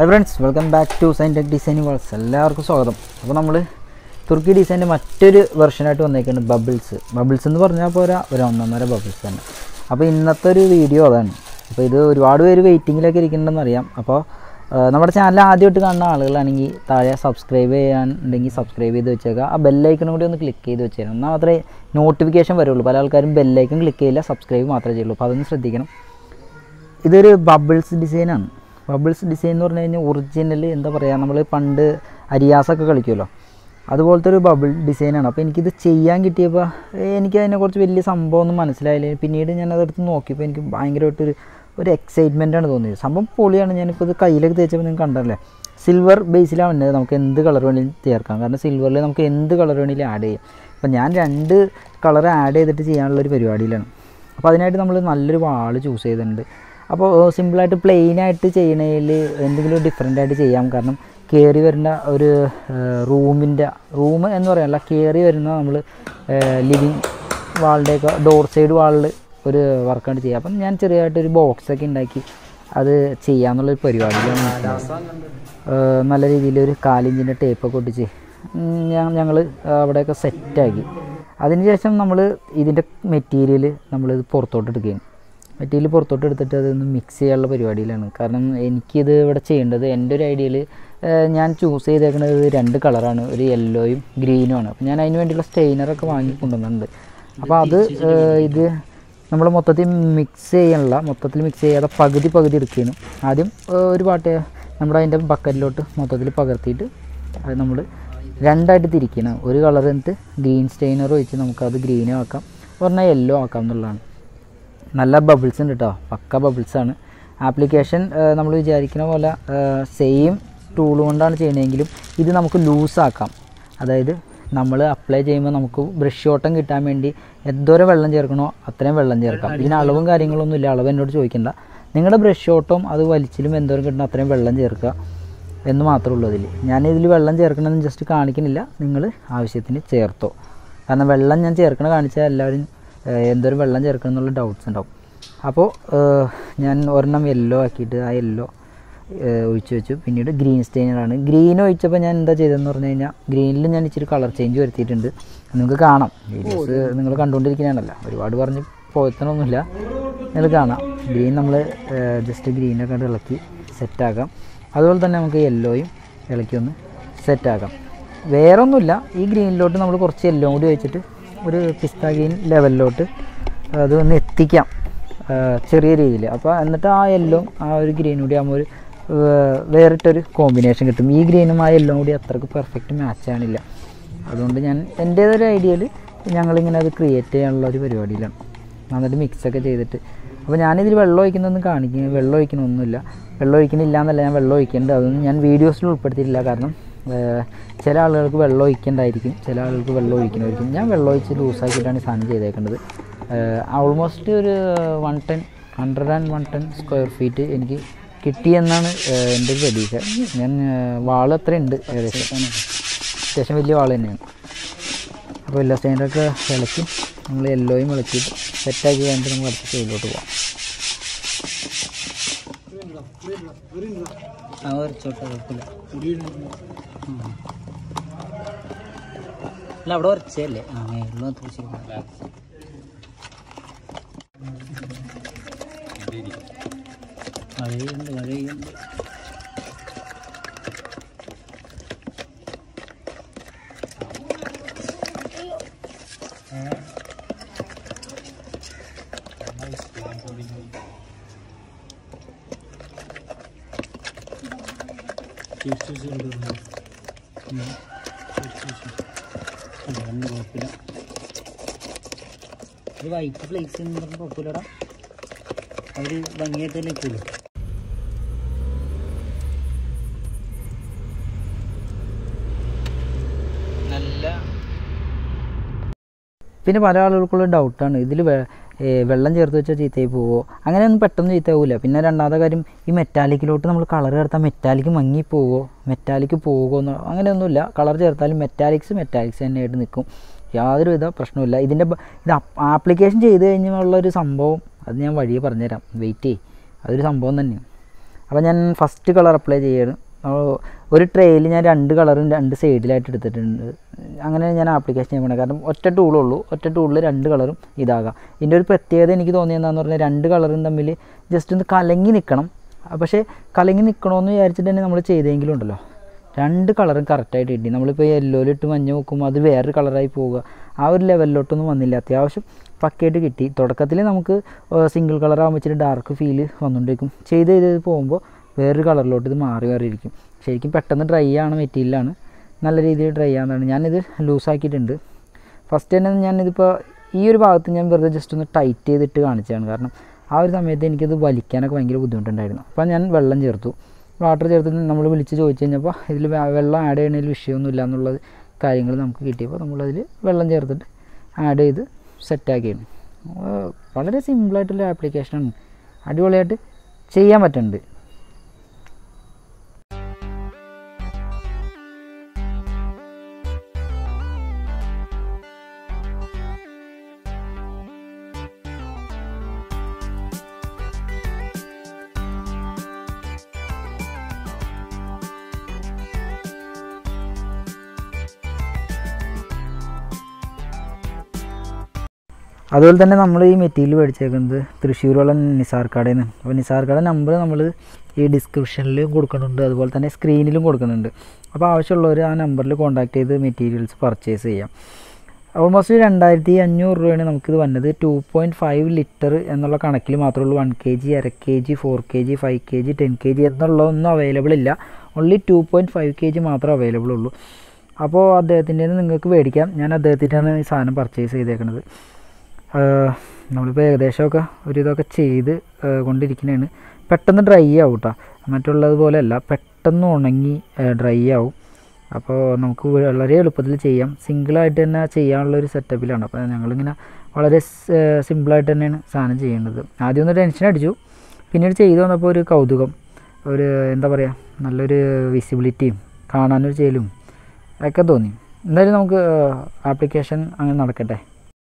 hi friends welcome back to sign tech designing worlds എല്ലാവർക്കും സ്വാഗതം അപ്പോൾ നമ്മൾ തുർക്കി ഡിസൈൻ്റെ മറ്റൊരു വെർഷനായിട്ട് വന്നേക്കുന്നത് ബബിൾസ് ബബിൾസ് എന്ന് പറഞ്ഞാൽ പോരാ ഒരു ഒന്നൊന്നര ബബിൾസ് തന്നെ അപ്പോൾ ഇന്നത്തെ ഒരു വീഡിയോ അതാണ് അപ്പോൾ ഇത് ഒരുപാട് പേര് വെയിറ്റിങ്ങിലൊക്കെ ഇരിക്കുന്നുണ്ടെന്ന് അറിയാം അപ്പോൾ ആ, നമ്മുടെ ചാനൽ ആദ്യമായിട്ട് കാണുന്ന ആളുകളാണെങ്കിൽ താഴെ സബ്സ്ക്രൈബ് ചെയ്യാനുണ്ടെങ്കിൽ സബ്സ്ക്രൈബ് ചെയ്ത് വെച്ചേക്കുക ആ ബെല്ലൈക്കണും കൂടി ഒന്ന് ക്ലിക്ക് ചെയ്ത് വെച്ചേക്കണം എന്നാൽ മാത്രമേ നോട്ടിഫിക്കേഷൻ വരുള്ളൂ പല ആൾക്കാരും ബെല്ലൈക്കൺ ക്ലിക്ക് ചെയ്യില്ല സബ്സ്ക്രൈബ് മാത്രമേ ചെയ്യുള്ളൂ അപ്പോൾ അതൊന്ന് ശ്രദ്ധിക്കണം ഇതൊരു ബബിൾസ് ഡിസൈനാണ് ബബിൾസ് ഡിസൈൻ എന്ന് പറഞ്ഞു കഴിഞ്ഞാൽ ഒറിജിനൽ എന്താ പറയുക നമ്മൾ പണ്ട് അരിയാസൊക്കെ കളിക്കുമല്ലോ അതുപോലത്തെ ഒരു ബബിൾ ഡിസൈനാണ് അപ്പോൾ എനിക്കിത് ചെയ്യാൻ കിട്ടിയപ്പോൾ എനിക്ക് അതിനെക്കുറിച്ച് വലിയ സംഭവമൊന്നും മനസ്സിലായില്ല പിന്നീട് ഞാൻ അതെടുത്ത് നോക്കിയപ്പോൾ എനിക്ക് ഭയങ്കരമായിട്ടൊരു ഒരു എക്സൈറ്റ്മെൻ്റ് ആണ് തോന്നിയത് സംഭവം പൊളിയാണ് ഞാനിപ്പോൾ ഇത് കയ്യിലേക്ക് തേച്ചപ്പോൾ നിങ്ങൾക്ക് കണ്ടല്ലേ സിൽവർ ബേസിലാണ് വന്നത് നമുക്ക് എന്ത് കളർ വേണമെങ്കിലും ചേർക്കാം കാരണം സിൽവറിൽ നമുക്ക് എന്ത് കളർ വേണമെങ്കിലും ആഡ് ചെയ്യാം അപ്പോൾ ഞാൻ രണ്ട് കളർ ആഡ് ചെയ്തിട്ട് ചെയ്യാനുള്ള ഒരു പരിപാടിയിലാണ് അപ്പോൾ അതിനായിട്ട് നമ്മൾ നല്ലൊരു വാൾ ചൂസ് ചെയ്തിട്ടുണ്ട് അപ്പോൾ സിമ്പിളായിട്ട് പ്ലെയിൻ ആയിട്ട് ചെയ്യണതിൽ എന്തെങ്കിലും ഡിഫറെൻ്റ് ആയിട്ട് ചെയ്യാം കാരണം കയറി വരുന്ന ഒരു റൂമിൻ്റെ റൂം എന്ന് പറയാനല്ല കയറി വരുന്ന നമ്മൾ ലിവിങ് വാളിൻ്റെയൊക്കെ ഡോർ സൈഡ് വാളിൽ ഒരു വർക്കാണ് ചെയ്യുക അപ്പം ഞാൻ ചെറിയതായിട്ടൊരു ബോക്സൊക്കെ ഉണ്ടാക്കി അത് ചെയ്യാന്നുള്ളൊരു പരിപാടിയിലാണ് ഏഹ് നല്ല രീതിയിൽ ഒരു കാലിഞ്ചിൻ്റെ ടേപ്പൊക്കെ ഒട്ടിച്ച് ഞങ്ങൾ അവിടെയൊക്കെ സെറ്റാക്കി അതിനുശേഷം നമ്മൾ ഇതിൻ്റെ മെറ്റീരിയൽ നമ്മളിത് പുറത്തോട്ട് എടുക്കുകയാണ് മെറ്റീരിയൽ പുറത്തോട്ട് എടുത്തിട്ട് അതൊന്ന് മിക്സ് ചെയ്യാനുള്ള പരിപാടിയിലാണ് കാരണം എനിക്കിത് ഇവിടെ ചെയ്യേണ്ടത് എൻ്റെ ഒരു ഐഡിയയിൽ ഞാൻ ചൂസ് ചെയ്തേക്കുന്നത് രണ്ട് കളറാണ് ഒരു യെല്ലോയും ഗ്രീനും ആണ് അപ്പോൾ ഞാൻ അതിന് വേണ്ടിയുള്ള സ്റ്റെയിനറൊക്കെ വാങ്ങി കൊണ്ടുവന്നിട്ടുണ്ട് അപ്പോൾ അത് ഏഹ് ഇത് നമ്മൾ മൊത്തത്തിൽ മിക്സ് ചെയ്യാനുള്ള മൊത്തത്തിൽ മിക്സ് ചെയ്യാതെ പകുതി പകുതി എടുക്കുകയാണ് ആദ്യം ഏഹ് ഒരു പാട്ട് നമ്മുടെ അതിൻ്റെ ബക്കറ്റിലോട്ട് മൊത്തത്തിൽ പകർത്തിയിട്ട് അത് നമ്മൾ രണ്ടായിട്ട് തിരിക്കണം ഒരു കളർ എന്നിട്ട് ഗ്രീൻ സ്റ്റെയിനർ ഒഴിച്ച് നമുക്കത് ഗ്രീനും ആക്കാം പറഞ്ഞാൽ യെല്ലോ ആക്കാം എന്നുള്ളതാണ് നല്ല ബബിൾസ് ഉണ്ട് കേട്ടോ പക്ക ബബിൾസ് ആണ് ആപ്ലിക്കേഷൻ നമ്മൾ വിചാരിക്കുന്ന പോലെ സെയിം ടൂൾ കൊണ്ടാണ് ചെയ്യണമെങ്കിലും ഇത് നമുക്ക് ലൂസാക്കാം അതായത് നമ്മൾ അപ്ലൈ ചെയ്യുമ്പോൾ നമുക്ക് ബ്രഷ് ഓട്ടം കിട്ടാൻ വേണ്ടി എന്തോരം വെള്ളം ചേർക്കണോ അത്രയും വെള്ളം ചേർക്കാം ഇതിന് അളവും കാര്യങ്ങളൊന്നും ഇല്ല അളവ് എന്നോട് ചോദിക്കണ്ട നിങ്ങളുടെ ബ്രഷ് ഓട്ടം അത് വലിച്ചിലും എന്തോരം കിട്ടണം അത്രയും വെള്ളം ചേർക്കുക എന്ന് മാത്രമേ ഉള്ളൂ അതിൽ ഞാനിതിൽ വെള്ളം ചേർക്കണമെന്ന് ജസ്റ്റ് കാണിക്കുന്നില്ല നിങ്ങൾ ആവശ്യത്തിന് ചേർത്തോ കാരണം വെള്ളം ഞാൻ ചേർക്കണ കാണിച്ചാൽ എല്ലാവരും ഏഹ്, എന്തോരം വെള്ളം ചേർക്കണം എന്നുള്ള ഡൗട്ട്സ് ഉണ്ടാവും അപ്പോൾ ഏഹ്, ഞാൻ ഒരെണ്ണം യെല്ലോ ആക്കിയിട്ട് ആ യെല്ലോ ഒഴിച്ച് വെച്ചു പിന്നീട് ഗ്രീൻ സ്റ്റെയിനറാണ് ഗ്രീൻ ഒഴിച്ചപ്പോൾ ഞാൻ എന്താ ചെയ്തതെന്ന് പറഞ്ഞു കഴിഞ്ഞാൽ ഗ്രീനിൽ ഞാൻ ഇച്ചിരി കളർ ചേഞ്ച് വരുത്തിയിട്ടുണ്ട് നിങ്ങൾക്ക് കാണാം വീഡിയോസ് നിങ്ങൾ കണ്ടുകൊണ്ടിരിക്കുന്നതാണല്ലോ ഒരുപാട് പറഞ്ഞ് പോയത്തനൊന്നുമില്ല നിങ്ങൾ കാണാം ഗ്രീൻ നമ്മൾ ജസ്റ്റ് ഗ്രീനൊക്കെ കണ്ട് ഇളക്കി സെറ്റാക്കാം അതുപോലെ തന്നെ നമുക്ക് യെല്ലോയും ഇളക്കി ഒന്ന് സെറ്റാക്കാം വേറെ ഒന്നുമില്ല ഈ ഗ്രീനിലോട്ട് നമ്മൾ കുറച്ച് യെല്ലോ കൂടി വെച്ചിട്ട് ഒരു പിസ്ത ഗ്രീൻ ലെവലിലോട്ട് അത് ഒന്ന് എത്തിക്കാം ആ, ചെറിയ രീതിയിൽ അപ്പോൾ എന്നിട്ട് ആ യെല്ലോ ആ ഒരു ഗ്രീൻ കൂടി ആകുമ്പോൾ ഒരു വേ- വേറിട്ടൊരു കോമ്പിനേഷൻ കിട്ടും ഈ ഗ്രീനും ആ യെല്ലോ കൂടി അത്രക്ക് പെർഫെക്റ്റ് മാച്ച് ആണില്ല അതുകൊണ്ട് ഞാൻ എൻ്റേതൊരു ഐഡിയയിൽ ഞങ്ങളിങ്ങനെ അത് ക്രിയേറ്റ് ചെയ്യാനുള്ള ഒരു പരിപാടിയിലാണ് എന്നിട്ട് മിക്സൊക്കെ ചെയ്തിട്ട് അപ്പോൾ ഞാനിതിൽ വെള്ളം ഒഴിക്കുന്നതൊന്നും കാണിക്കുക വെള്ളം ഒഴിക്കണമൊന്നുമില്ല വെള്ളം ഒഴിക്കണില്ല എന്നല്ല ഞാൻ വെള്ളം ഒഴിക്കേണ്ടത് അതൊന്നും ഞാൻ വീഡിയോസിൽ ഉൾപ്പെടുത്തിയിട്ടില്ല കാരണം ഏഹ്, ചില ആളുകൾക്ക് വെള്ളം ഒഴിക്കേണ്ടായിരിക്കും ചില ആളുകൾക്ക് വെള്ളം ഒഴിക്കണമായിരിക്കും ഞാൻ വെള്ളം ഒഴിച്ച് ലൂസാക്കിയിട്ടാണ് ഈ സാധനം ചെയ്തേക്കുന്നത് ഓൾമോസ്റ്റ് ഒരു one ten hundred and one ten square feet എനിക്ക് കിട്ടിയെന്നാണ് ഏഹ്, എൻ്റെ ഒരു പ്രതീക്ഷ ഞാൻ വാൾ അത്ര ഉണ്ട് ഏകദേശം അത്യാവശ്യം വലിയ വാൾ തന്നെയാണ് അപ്പോൾ എല്ലാ സ്റ്റൈനൊക്കെ ഇളക്കി നമ്മൾ യെല്ലോയും ഇളക്കിയിട്ട് സെറ്റാക്കി കഴിഞ്ഞിട്ട് നമുക്ക് അടുത്ത സ്റ്റൈലിലോട്ട് പോകാം അല്ല അവിടെ ഉറച്ചല്ലേ ആ മേളിൽ മഴയുണ്ട് മഴയുണ്ട് അതൊന്നും കുഴപ്പമില്ല ഒരു വൈറ്റ് ഫ്ലേക്സ് എന്ന് പറഞ്ഞാൽ കുഴപ്പമില്ലടാ അവർ ഭംഗിയായിട്ട് തന്നെ നിൽക്കുള്ളൂ നല്ല പിന്നെ പല ആളുകൾക്കുള്ള ഡൗട്ടാണ് ഇതിൽ വെള്ളം ചേർത്ത് വെച്ചാൽ ചീത്തയായി പോവോ അങ്ങനെയൊന്നും പെട്ടെന്ന് ചീത്തയാവില്ല പിന്നെ രണ്ടാമത്തെ കാര്യം ഈ മെറ്റാലിക്കിലോട്ട് നമ്മൾ കളർ ചേർത്താൽ മെറ്റാലിക്ക് മങ്ങി പോവോ മെറ്റാലിക്ക് പോകുമോ എന്ന് അങ്ങനെയൊന്നുമില്ല കളർ ചേർത്താലും മെറ്റാലിക്സ് മെറ്റാലിക്സ് തന്നെയായിട്ട് നിൽക്കും യാതൊരുവിധ പ്രശ്നമില്ല ഇതിൻ്റെ ബ- ഇത് ആപ്ലിക്കേഷൻ ചെയ്ത് കഴിഞ്ഞുള്ളൊരു സംഭവം അത് ഞാൻ വഴിയെ പറഞ്ഞുതരാം വെയിറ്റ് ചെയ്യ് അതൊരു സംഭവം തന്നെയാണ് അപ്പോൾ ഞാൻ ഫസ്റ്റ് കളർ അപ്ലൈ ചെയ്യാണ് അപ്പോൾ ഒരു ട്രേയിൽ ഞാൻ രണ്ട് കളറും രണ്ട് സൈഡിലായിട്ട് എടുത്തിട്ടുണ്ട് അങ്ങനെ ഞാൻ ആപ്ലിക്കേഷൻ ചെയ്യണം കാരണം ഒറ്റ ടൂളുള്ളൂ ഒറ്റ ടൂളിൽ രണ്ട് കളറും ഇതാകാം ഇതിൻ്റെ ഒരു പ്രത്യേകത എനിക്ക് തോന്നിയതെന്ന് പറഞ്ഞാൽ രണ്ട് കളറും തമ്മിൽ ജസ്റ്റ് ഒന്ന് കലങ്ങി നിൽക്കണം പക്ഷേ കലങ്ങി നിൽക്കണമെന്ന് വിചാരിച്ചിട്ട് തന്നെ നമ്മൾ ചെയ്തെങ്കിലും ഉണ്ടല്ലോ രണ്ട് കളറും കറക്റ്റായിട്ട് കിട്ടി നമ്മളിപ്പോൾ യെല്ലോയിലിട്ട് മഞ്ഞ നോക്കുമ്പോൾ അത് വേറൊരു കളറായി പോവുക ആ ഒരു ലെവലിലോട്ടൊന്നും വന്നില്ല അത്യാവശ്യം പക്കയായിട്ട് കിട്ടി തുടക്കത്തിൽ നമുക്ക് സിംഗിൾ കളർ ആകുമ്പോൾ ഇച്ചിരി ഡാർക്ക് ഫീല് വന്നുകൊണ്ടിരിക്കും ചെയ്ത് ചെയ്ത് പോകുമ്പോൾ വേറൊരു കളറിലോട്ട് ഇത് മാറി മാറിയിരിക്കും ശരിക്കും പെട്ടെന്ന് ഡ്രൈ ആണ് മെറ്റീരിയലാണ് നല്ല രീതിയിൽ ഡ്രൈ ആകുന്നതാണ് ഞാനിത് ലൂസാക്കിയിട്ടുണ്ട് ഫസ്റ്റ് തന്നെ ഞാനിതിപ്പോൾ ഈ ഒരു ഭാഗത്ത് ഞാൻ വെറുതെ ജസ്റ്റ് ഒന്ന് ടൈറ്റ് ചെയ്തിട്ട് കാണിച്ചതാണ് കാരണം ആ ഒരു സമയത്ത് എനിക്കത് വലിക്കാനൊക്കെ ഭയങ്കര ബുദ്ധിമുട്ടുണ്ടായിരുന്നു അപ്പോൾ ഞാൻ വെള്ളം ചേർത്തു വാട്ടർ ചേർത്തിട്ട് നമ്മൾ വിളിച്ച് ചോദിച്ചു കഴിഞ്ഞപ്പോൾ ഇതിൽ വെള്ളം ആഡ് ചെയ്യണതിൽ വിഷയമൊന്നുമില്ല എന്നുള്ളത് കാര്യങ്ങൾ നമുക്ക് കിട്ടിയപ്പോൾ നമ്മളതിൽ വെള്ളം ചേർത്തിട്ട് ആഡ് ചെയ്ത് സെറ്റാക്കിയാണ് വളരെ സിമ്പിളായിട്ടുള്ള ആപ്ലിക്കേഷനാണ് അടിപൊളിയായിട്ട് ചെയ്യാൻ പറ്റുന്നുണ്ട് അതുപോലെ തന്നെ നമ്മൾ ഈ മെറ്റീരിയൽ മേടിച്ചേക്കുന്നത് തൃശ്ശൂരുള്ള നിസാർ കടയിൽ നിന്ന് അപ്പോൾ നിസാർ കട നമ്പർ നമ്മൾ ഈ ഡിസ്ക്രിപ്ഷനിലും കൊടുക്കുന്നുണ്ട് അതുപോലെ തന്നെ സ്ക്രീനിലും കൊടുക്കുന്നുണ്ട് അപ്പോൾ ആവശ്യമുള്ളവർ ആ നമ്പറിൽ കോൺടാക്ട് ചെയ്ത് മെറ്റീരിയൽസ് പർച്ചേസ് ചെയ്യാം ഓൾമോസ്റ്റ് രണ്ടായിരത്തി അഞ്ഞൂറ് രൂപയാണ് നമുക്കിത് വന്നത് ടു പോയിൻറ്റ് ഫൈവ് ലിറ്റർ എന്നുള്ള കണക്കിൽ മാത്രമേ ഉള്ളൂ വൺ കെ ജി അര K G four K G five K G ten K G എന്നുള്ളതൊന്നും അവൈലബിൾ ഇല്ല only two point five K G മാത്രമേ അവൈലബിൾ ഉള്ളൂ അപ്പോൾ അദ്ദേഹത്തിൻ്റെ നിങ്ങൾക്ക് മേടിക്കാം ഞാൻ അദ്ദേഹത്തിൻ്റെയാണ് ഈ സാധനം പർച്ചേസ് ചെയ്തേക്കുന്നത് നമ്മളിപ്പോൾ ഏകദേശമൊക്കെ ഒരു ഇതൊക്കെ ചെയ്ത് കൊണ്ടിരിക്കുന്നതാണ് പെട്ടെന്ന് ഡ്രൈ ആവും കേട്ടോ മറ്റുള്ളത് പോലെയല്ല പെട്ടെന്ന് ഉണങ്ങി ഡ്രൈ ആവും അപ്പോൾ നമുക്ക് വളരെ എളുപ്പത്തിൽ ചെയ്യാം സിംഗിളായിട്ട് തന്നെ ചെയ്യാനുള്ളൊരു സെറ്റപ്പിലാണ് അപ്പോൾ ഞങ്ങളിങ്ങനെ വളരെ സിമ്പിളായിട്ട് തന്നെയാണ് സാധനം ചെയ്യേണ്ടത് ആദ്യം ഒന്ന് ടെൻഷൻ അടിച്ചു പിന്നീട് ചെയ്തു വന്നപ്പോൾ ഒരു കൗതുകം ഒരു എന്താ പറയുക നല്ലൊരു വിസിബിലിറ്റിയും കാണാനൊരു ചേലും ഒക്കെ തോന്നി എന്തായാലും നമുക്ക് ആപ്ലിക്കേഷൻ അങ്ങനെ നടക്കട്ടെ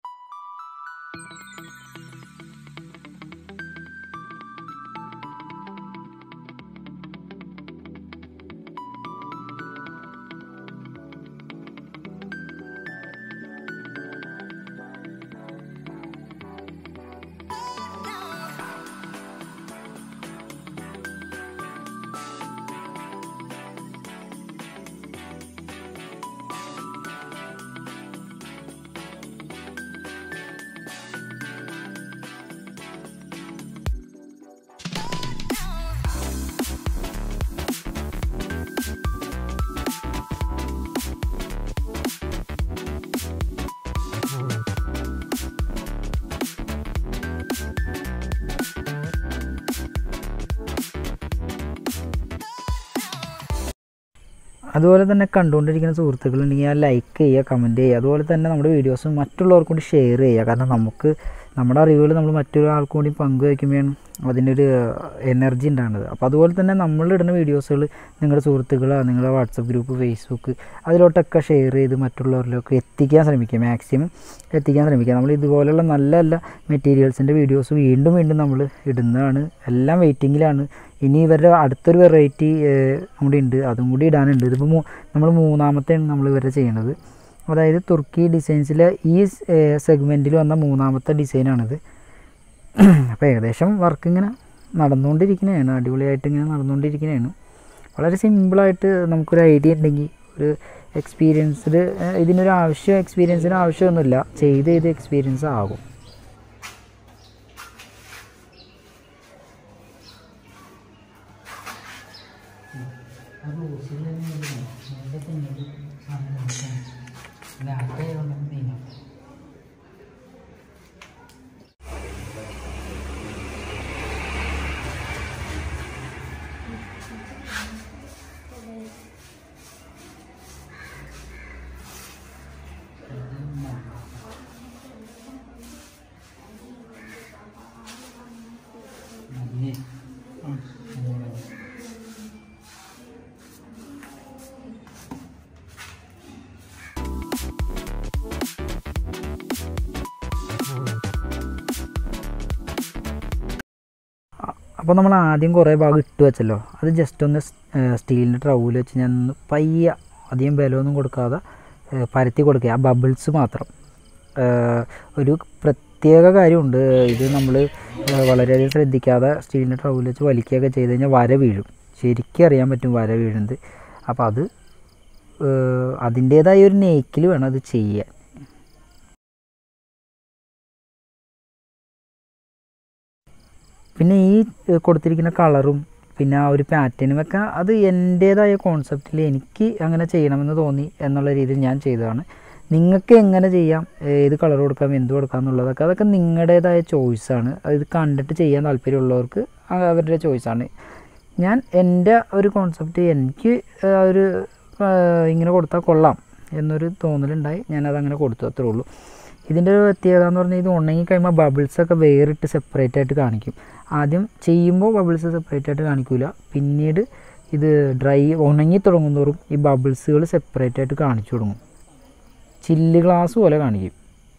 അതുപോലെ തന്നെ കണ്ടുകൊണ്ടിരിക്കുന്ന സുഹൃത്തുക്കളുണ്ടെങ്കിൽ ആ ലൈക്ക് ചെയ്യുക കമൻറ്റ് ചെയ്യുക അതുപോലെ തന്നെ നമ്മുടെ വീഡിയോസ് മറ്റുള്ളവർക്ക് കൂടി ഷെയർ ചെയ്യുക കാരണം നമുക്ക് നമ്മുടെ അറിവുകൾ നമ്മൾ മറ്റൊരാൾക്കും കൂടി പങ്കുവയ്ക്കുമ്പോഴാണ് അതിൻ്റെ ഒരു എനർജി ഉണ്ടാകുന്നത് അപ്പോൾ അതുപോലെ തന്നെ നമ്മളിടുന്ന വീഡിയോസുകൾ നിങ്ങളുടെ സുഹൃത്തുക്കളോ നിങ്ങളുടെ വാട്സപ്പ് ഗ്രൂപ്പ് ഫേസ്ബുക്ക് അതിലോട്ടൊക്കെ ഷെയർ ചെയ്ത് മറ്റുള്ളവരിലൊക്കെ എത്തിക്കാൻ ശ്രമിക്കുക മാക്സിമം എത്തിക്കാൻ ശ്രമിക്കുക നമ്മൾ ഇതുപോലെയുള്ള നല്ല നല്ല മെറ്റീരിയൽസിൻ്റെ വീഡിയോസ് വീണ്ടും വീണ്ടും നമ്മൾ ഇടുന്നതാണ് എല്ലാം വെയിറ്റിങ്ങിലാണ് ഇനി ഇവരുടെ അടുത്തൊരു വെറൈറ്റി കൂടി ഉണ്ട് അതും കൂടി ഇടാനുണ്ട് ഇതിപ്പോൾ നമ്മൾ മൂന്നാമത്തെയാണ് നമ്മൾ ഇവരെ ചെയ്യണത് അതായത് തുർക്കി ഡിസൈൻസിലെ ഈ സെഗ്മെൻറ്റിൽ വന്ന മൂന്നാമത്തെ ഡിസൈനാണിത് അപ്പോൾ ഏകദേശം വർക്ക് ഇങ്ങനെ നടന്നുകൊണ്ടിരിക്കുന്നതാണ് അടിപൊളിയായിട്ട് ഇങ്ങനെ നടന്നുകൊണ്ടിരിക്കുന്നതാണ് വളരെ സിമ്പിളായിട്ട് നമുക്കൊരു ഐഡിയ ഉണ്ടെങ്കിൽ ഒരു എക്സ്പീരിയൻസ്ഡ് ഇതിനൊരു ആവശ്യം എക്സ്പീരിയൻസിന് ആവശ്യമൊന്നുമില്ല ചെയ്ത് ചെയ്ത് എക്സ്പീരിയൻസ് ആകും അപ്പോൾ നമ്മൾ ആദ്യം കുറേ ഭാഗം ഇട്ട് വെച്ചല്ലോ അത് ജസ്റ്റ് ഒന്ന് സ്റ്റീലിൻ്റെ ട്രൗവിൽ വെച്ച് ഞാൻ ഒന്ന് പയ്യ അധികം ബലമൊന്നും കൊടുക്കാതെ ഏഹ്, പരത്തി കൊടുക്കുക ആ ബബിൾസ് മാത്രം ഏഹ്, ഒരു പ്രത്യേക കാര്യമുണ്ട് ഇത് നമ്മൾ വളരെയധികം ശ്രദ്ധിക്കാതെ സ്റ്റീലിൻ്റെ ട്രൗവിൽ വെച്ച് വലിക്കുകയൊക്കെ ചെയ്ത് കഴിഞ്ഞാൽ വര വീഴും ശരിക്കും അറിയാൻ പറ്റും വര വീഴുന്നത് അപ്പോൾ അത് ഏഹ്, അതിൻ്റേതായ ഒരു നേക്കിൽ വേണം അത് ചെയ്യാൻ പിന്നെ ഈ ഏഹ്, കൊടുത്തിരിക്കുന്ന കളറും പിന്നെ ആ ഒരു പാറ്റേണും ഒക്കെ അത് എൻ്റേതായ കോൺസെപ്റ്റിൽ എനിക്ക് അങ്ങനെ ചെയ്യണമെന്ന് തോന്നി എന്നുള്ള രീതിയിൽ ഞാൻ ചെയ്തതാണ് നിങ്ങൾക്ക് എങ്ങനെ ചെയ്യാം ഏത് കളർ കൊടുക്കാം എന്ത് കൊടുക്കാം എന്നുള്ളതൊക്കെ അതൊക്കെ നിങ്ങളുടേതായ ചോയ്സാണ് ഇത് കണ്ടിട്ട് ചെയ്യാൻ താല്പര്യമുള്ളവർക്ക് അത് അവരുടെ ചോയ്സാണ് ഞാൻ എൻ്റെ ഒരു കോൺസെപ്റ്റ് എനിക്ക് ആ ഒരു ആ, ഇങ്ങനെ കൊടുത്താൽ കൊള്ളാം എന്നൊരു തോന്നലുണ്ടായി ഞാനത് അങ്ങനെ കൊടുത്തു അത്രേ ഉള്ളൂ ഇതിൻ്റെ ഒരു പ്രത്യേകത എന്ന് പറഞ്ഞാൽ ഇത് ഉണങ്ങി കഴിയുമ്പോൾ ബബിൾസൊക്കെ വേറിട്ട് സെപ്പറേറ്റ് ആയിട്ട് കാണിക്കും ആദ്യം ചെയ്യുമ്പോൾ ബബിൾസ് സെപ്പറേറ്റ് ആയിട്ട് കാണിക്കില്ല പിന്നീട് ഇത് ഡ്രൈ ഉണങ്ങി തുടങ്ങുന്നതോറും ഈ ബബിൾസുകൾ സെപ്പറേറ്റ് ആയിട്ട് കാണിച്ചു തുടങ്ങും ചില്ല് ഗ്ലാസ് പോലെ കാണിക്കും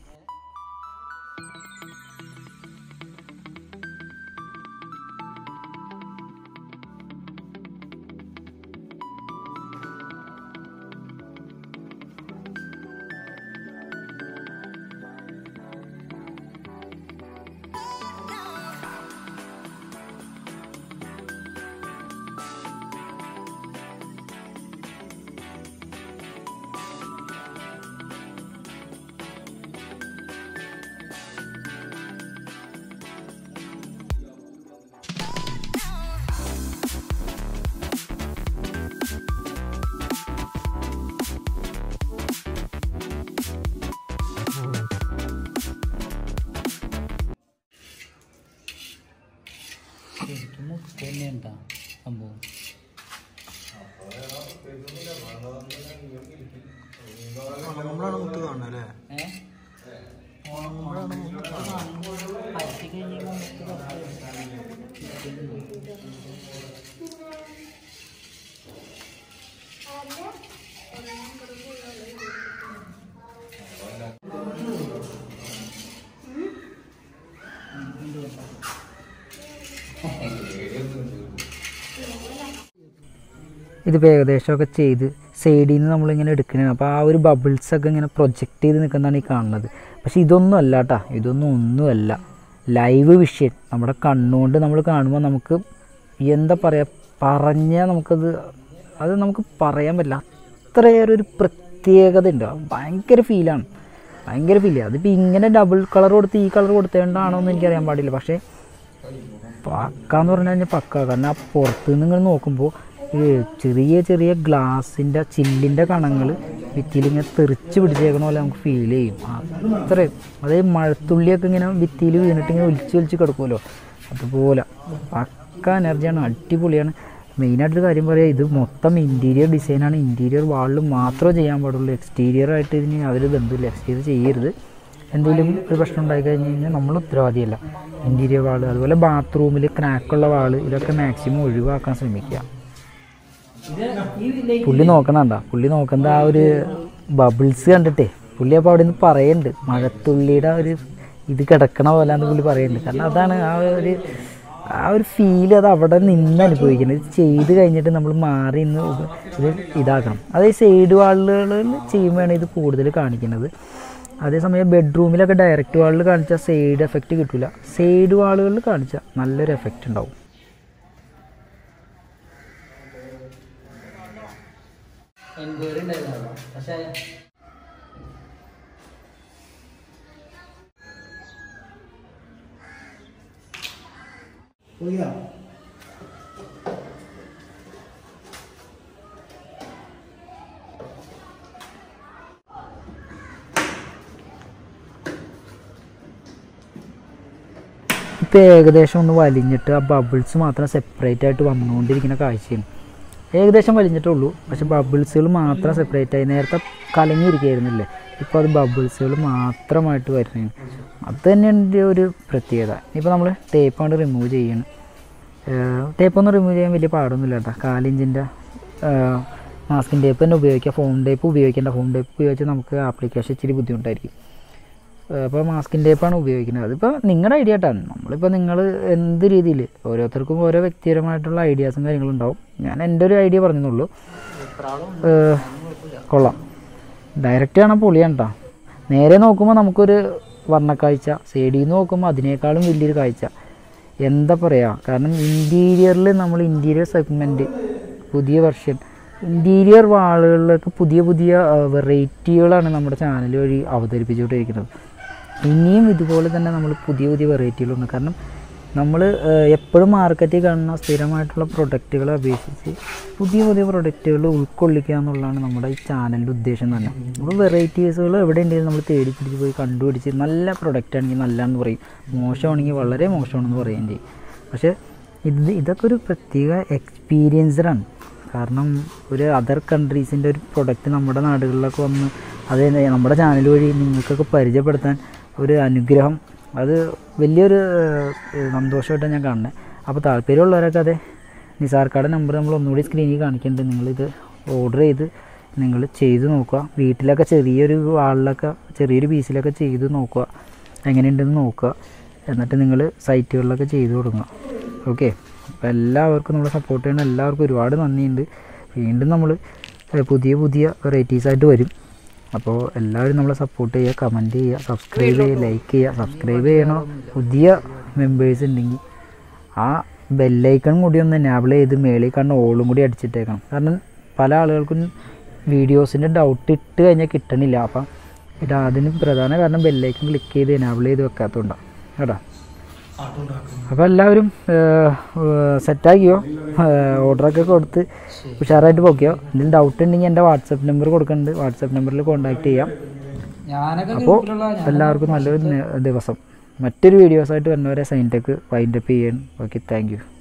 ശരിക്കും മുക്ക് തന്നെയുണ്ടാ സംഭവം നമ്മളാണ് മുത്ത് കാണുന്നത് അല്ലേ ഇതിപ്പോൾ ഏകദേശമൊക്കെ ചെയ്ത് സൈഡിൽ നിന്ന് നമ്മളിങ്ങനെ എടുക്കണതാണ് അപ്പോൾ ആ ഒരു ബബിൾസ് ഒക്കെ ഇങ്ങനെ പ്രൊജക്റ്റ് ചെയ്ത് നിൽക്കുന്നതാണ് ഈ കാണുന്നത് പക്ഷേ ഇതൊന്നും അല്ല കേട്ടോ ഇതൊന്നും ഒന്നുമല്ല ലൈവ് വിഷൻ നമ്മുടെ കണ്ണുകൊണ്ട് നമ്മൾ കാണുമ്പോൾ നമുക്ക് എന്താ പറയുക പറഞ്ഞാൽ നമുക്കത് അത് നമുക്ക് പറയാൻ പറ്റില്ല അത്രയേറെ ഒരു പ്രത്യേകത ഉണ്ട് അത് ഭയങ്കര ഫീലാണ് ഭയങ്കര ഫീലാണ് അതിപ്പോൾ ഇങ്ങനെ ഡബിൾ കളർ കൊടുത്ത് ഈ കളർ കൊടുത്തേണ്ടാണോ എന്ന് എനിക്കറിയാൻ പാടില്ല പക്ഷേ പക്ക എന്ന് പറഞ്ഞു കഴിഞ്ഞാൽ പക്ക കാരണം ആ പുറത്ത് നിന്ന് ഇങ്ങനെ നോക്കുമ്പോൾ ഈ ചെറിയ ചെറിയ ഗ്ലാസിൻ്റെ ചില്ലിൻ്റെ കണങ്ങൾ ഭിത്തിയിൽ ഇങ്ങനെ തെറിച്ച് പിടിച്ചേക്കണ പോലെ നമുക്ക് ഫീൽ ചെയ്യും അത്രയും അതായത് മഴത്തുള്ളിയൊക്കെ ഇങ്ങനെ ഭിത്തിയിൽ വീണിട്ട് ഇങ്ങനെ ഒലിച്ച് ഒലിച്ച് കിടക്കുമല്ലോ അതുപോലെ പക്ക എനർജിയാണ് അടിപൊളിയാണ് മെയിനായിട്ടൊരു കാര്യം പറയാം ഇത് മൊത്തം ഇൻറ്റീരിയർ ഡിസൈനാണ് ഇൻറ്റീരിയർ വാളിൽ മാത്രമേ ചെയ്യാൻ പാടുള്ളൂ എക്സ്റ്റീരിയർ ആയിട്ട് ഇതിന് യാതൊരു ബന്ധമില്ല എക്സ്റ്റീരിയർ ചെയ്യരുത് എന്തെങ്കിലും ഒരു പ്രശ്നം ഉണ്ടായി കഴിഞ്ഞ് കഴിഞ്ഞാൽ നമ്മൾ ഉത്തരവാദിയല്ല ഇൻറ്റീരിയർ വാള് അതുപോലെ ബാത്റൂമിൽ ക്രാക്കുള്ള വാള് ഇതൊക്കെ മാക്സിമം ഒഴിവാക്കാൻ ശ്രമിക്കുക പുള്ളി നോക്കണണ്ട പുള്ളി നോക്കുന്നത് ആ ഒരു ബബിൾസ് കണ്ടിട്ടേ പുള്ളി അപ്പോൾ അവിടെ നിന്ന് പറയുന്നുണ്ട് മഴത്തുള്ളിയുടെ ആ ഒരു ഇത് കിടക്കണ പോലാന്ന് പുള്ളി പറയുന്നുണ്ട് കാരണം അതാണ് ആ ഒരു ആ ഒരു ഫീൽ അത് അവിടെ നിന്ന് അനുഭവിക്കുന്നത് ഇത് ചെയ്ത് കഴിഞ്ഞിട്ട് നമ്മൾ മാറി നിന്ന് ഇത് ഇതാക്കണം അത് ഈ സൈഡ് വാളുകളിൽ ചെയ്യുമ്പോഴാണ് ഇത് കൂടുതൽ കാണിക്കുന്നത് അതേസമയം ബെഡ്റൂമിലൊക്കെ ഡയറക്റ്റ് വാളിൽ കാണിച്ചാൽ സൈഡ് എഫക്റ്റ് കിട്ടില്ല സൈഡ് വാളുകളിൽ കാണിച്ചാൽ നല്ലൊരു എഫക്റ്റ് ഉണ്ടാവും എൻക്വയറി ഉണ്ടായിരുന്നു പക്ഷേ ഇപ്പോൾ ഏകദേശം ഒന്ന് വലിഞ്ഞിട്ട് ആ ബബിൾസ് മാത്രം സെപ്പറേറ്റ് ആയിട്ട് വന്നുകൊണ്ടിരിക്കുന്ന കാഴ്ചയാണ് ഏകദേശം വലിഞ്ഞിട്ടുള്ളൂ പക്ഷെ ബബിൾസുകൾ മാത്രം സെപ്പറേറ്റ് ആയി നേരത്തെ കലങ്ങിയിരിക്കുകയായിരുന്നില്ലേ ഇപ്പോൾ അത് ബബിൾസുകൾ മാത്രമായിട്ട് വരുന്നതാണ് അത് തന്നെയാണ് ഇതിൻ്റെ ഒരു പ്രത്യേകത ഇപ്പോൾ നമ്മൾ ടേപ്പ് കൊണ്ട് റിമൂവ് ചെയ്യണം ടേപ്പ് ഒന്നും റിമൂവ് ചെയ്യാൻ വലിയ പാടൊന്നുമില്ല കേട്ടോ കാലിഞ്ചിൻ്റെ മാസ്കിൻ ടേപ്പ് തന്നെ ഉപയോഗിക്കുക ഫോം ടേപ്പ് ഉപയോഗിക്കേണ്ട ഫോം ടേപ്പ് ഉപയോഗിച്ച് നമുക്ക് ആപ്ലിക്കേഷൻ ഇച്ചിരി ബുദ്ധിമുട്ടായിരിക്കും അപ്പോൾ മാസ്കിൻ ടേപ്പാണ് ഉപയോഗിക്കുന്നത് അതിപ്പോൾ നിങ്ങളുടെ ഐഡിയ ആയിട്ടാണ് നമ്മളിപ്പോൾ നിങ്ങൾ എന്ത് രീതിയിൽ ഓരോരുത്തർക്കും ഓരോ വ്യക്തിപരമായിട്ടുള്ള ഐഡിയാസും കാര്യങ്ങളും ഉണ്ടാവും ഞാൻ എൻ്റെ ഒരു ഐഡിയ പറഞ്ഞെന്നുള്ളൂ ഏഹ്, കൊള്ളാം ഡയറക്റ്റ് കാണാൻ പൊളിയാണ് കേട്ടോ നേരെ നോക്കുമ്പോൾ നമുക്കൊരു വർണ്ണക്കാഴ്ച സൈഡിൽ നിന്ന് നോക്കുമ്പോൾ അതിനേക്കാളും വലിയൊരു കാഴ്ച എന്താ പറയുക കാരണം ഇൻറ്റീരിയറിൽ നമ്മൾ ഇൻറ്റീരിയർ സെഗ്മെൻറ്റ് പുതിയ വെർഷൻ ഇൻറ്റീരിയർ വാളുകളിലൊക്കെ പുതിയ പുതിയ വെറൈറ്റികളാണ് നമ്മുടെ ചാനൽ വഴി അവതരിപ്പിച്ചുകൊണ്ടിരിക്കുന്നത് ഇനിയും ഇതുപോലെ തന്നെ നമ്മൾ പുതിയ പുതിയ വെറൈറ്റികളുണ്ട് കാരണം നമ്മൾ എപ്പോഴും മാർക്കറ്റിൽ കാണുന്ന സ്ഥിരമായിട്ടുള്ള പ്രൊഡക്റ്റുകളെ അപേക്ഷിച്ച് പുതിയ പുതിയ പ്രൊഡക്റ്റുകൾ ഉൾക്കൊള്ളിക്കുക എന്നുള്ളതാണ് നമ്മുടെ ഈ ചാനലിൻ്റെ ഉദ്ദേശം തന്നെ അപ്പോൾ വെറൈറ്റീസുകൾ എവിടെ ഉണ്ടെങ്കിലും നമ്മൾ തേടി പിടിച്ച് പോയി കണ്ടുപിടിച്ച് നല്ല പ്രൊഡക്റ്റ് ആണെങ്കിൽ നല്ലതെന്ന് പറയും മോശമാണെങ്കിൽ വളരെ മോശമാണെന്ന് പറയുകയും ചെയ്യും പക്ഷേ ഇത് ഇതൊക്കെ ഒരു പ്രത്യേക എക്സ്പീരിയൻസറാണ് കാരണം ഒരു അതർ കൺട്രീസിൻ്റെ ഒരു പ്രൊഡക്റ്റ് നമ്മുടെ നാടുകളിലൊക്കെ വന്ന് അത് നമ്മുടെ ചാനൽ വഴി നിങ്ങൾക്കൊക്കെ പരിചയപ്പെടുത്താൻ ഒരു അനുഗ്രഹം അത് വലിയൊരു ഏഹ്, സന്തോഷമായിട്ടാണ് ഞാൻ കാണുന്നത് അപ്പോൾ താല്പര്യമുള്ളവരൊക്കെ അതെ നിസാർക്കാടെ നമ്പർ നമ്മൾ ഒന്നുകൂടി സ്ക്രീനിൽ കാണിക്കുന്നുണ്ട് നിങ്ങളിത് ഓർഡർ ചെയ്ത് നിങ്ങൾ ചെയ്ത് നോക്കുക വീട്ടിലൊക്കെ ചെറിയൊരു വാളിലൊക്കെ ചെറിയൊരു പീസിലൊക്കെ ചെയ്ത് നോക്കുക എങ്ങനെയുണ്ടെന്ന് നോക്കുക എന്നിട്ട് നിങ്ങൾ സൈറ്റുകളിലൊക്കെ ചെയ്ത് കൊടുക്കുക ഓക്കെ അപ്പോൾ എല്ലാവർക്കും നമ്മൾ സപ്പോർട്ട് ചെയ്യുന്ന എല്ലാവർക്കും ഒരുപാട് നന്ദിയുണ്ട് വീണ്ടും നമ്മൾ പുതിയ പുതിയ വെറൈറ്റീസ് ആയിട്ട് വരും അപ്പോൾ എല്ലാവരും നമ്മളെ സപ്പോർട്ട് ചെയ്യുക കമൻറ്റ് ചെയ്യുക സബ്സ്ക്രൈബ് ചെയ്യുക ലൈക്ക് ചെയ്യുക സബ്സ്ക്രൈബ് ചെയ്യണ പുതിയ മെമ്പേഴ്സ് ഉണ്ടെങ്കിൽ ആ ബെല്ലൈക്കൺ കൂടി ഒന്ന് എനാബിൾ ചെയ്ത് മേളിൽ കാണുന്ന ഓളും കൂടി അടിച്ചിട്ടേക്കണം കാരണം പല ആളുകൾക്കും വീഡിയോസിൻ്റെ ഡൗട്ട് ഇട്ട് കഴിഞ്ഞാൽ കിട്ടണില്ല അപ്പം ഇത് അതിന് പ്രധാന കാരണം ബെല്ലൈക്കൺ ക്ലിക്ക് ചെയ്ത് എനാബിൾ ചെയ്ത് വെക്കാത്തതുകൊണ്ടാണ് കേട്ടോ അപ്പോൾ എല്ലാവരും സെറ്റാക്കിയോ ഓർഡറൊക്കെ കൊടുത്ത് ഉഷാറായിട്ട് പോക്കിയോ എന്തെങ്കിലും ഡൗട്ട് ഉണ്ടെങ്കിൽ എൻ്റെ വാട്സപ്പ് നമ്പർ കൊടുക്കുന്നുണ്ട് വാട്സപ്പ് നമ്പറിൽ കോൺടാക്ട് ചെയ്യാം ഞാനൊക്കെ അപ്പോൾ എല്ലാവർക്കും നല്ലൊരു നെ- ദിവസം മറ്റൊരു വീഡിയോസായിട്ട് വരുന്നവരെ സൈൻടെക്ക് വൈൻഡപ്പ് ചെയ്യാൻ ഓക്കെ താങ്ക് യു